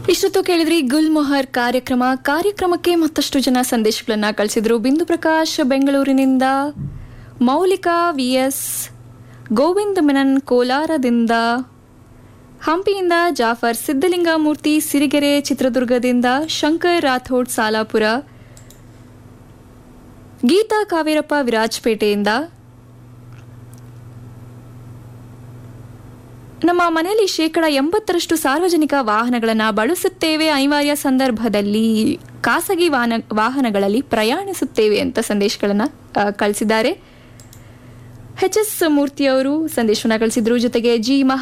ಇಷ್ಟೊತ್ತು ಕೇಳಿದ್ರಿ ಗುಲ್ ಮೊಹರ್ ಕಾರ್ಯಕ್ರಮ ಕಾರ್ಯಕ್ರಮಕ್ಕೆ ಮತ್ತಷ್ಟು ಜನ ಸಂದೇಶಗಳನ್ನ ಕಳಿಸಿದ್ರು ಬಿಂದು ಪ್ರಕಾಶ್ ಬೆಂಗಳೂರಿನಿಂದ ಮೌಲಿಕಾ ವಿ ಎಸ್ ಗೋವಿಂದ ಮೆನನ್ ಕೋಲಾರದಿಂದ ಹಂಪಿಯಿಂದ ಜಾಫರ್ ಸಿದ್ದಲಿಂಗಮೂರ್ತಿ ಸಿರಿಗೆರೆ ಚಿತ್ರದುರ್ಗದಿಂದ ಶಂಕರ್ ರಾಥೋಡ್ ಸಾಲಾಪುರ ಗೀತಾ ಕಾವೇರಪ್ಪ ವಿರಾಜಪೇಟೆಯಿಂದ ನಮ್ಮ ಮನೆಯಲ್ಲಿ ಶೇಕಡ ಎಂಬತ್ತರಷ್ಟು ಸಾರ್ವಜನಿಕ ವಾಹನಗಳನ್ನು ಬಳಸುತ್ತೇವೆ ಅನಿವಾರ್ಯ ಸಂದರ್ಭದಲ್ಲಿ ಖಾಸಗಿ ವಾಹನ ವಾಹನಗಳಲ್ಲಿ ಪ್ರಯಾಣಿಸುತ್ತೇವೆ ಅಂತ ಸಂದೇಶಗಳನ್ನು ಕಳಿಸಿದ್ದಾರೆ ಎಚ್ ಎಸ್ ಮೂರ್ತಿಯವರು ಸಂದೇಶವನ್ನು ಕಳಿಸಿದ್ರು ಜೊತೆಗೆ ಜಿ ಮಹಾ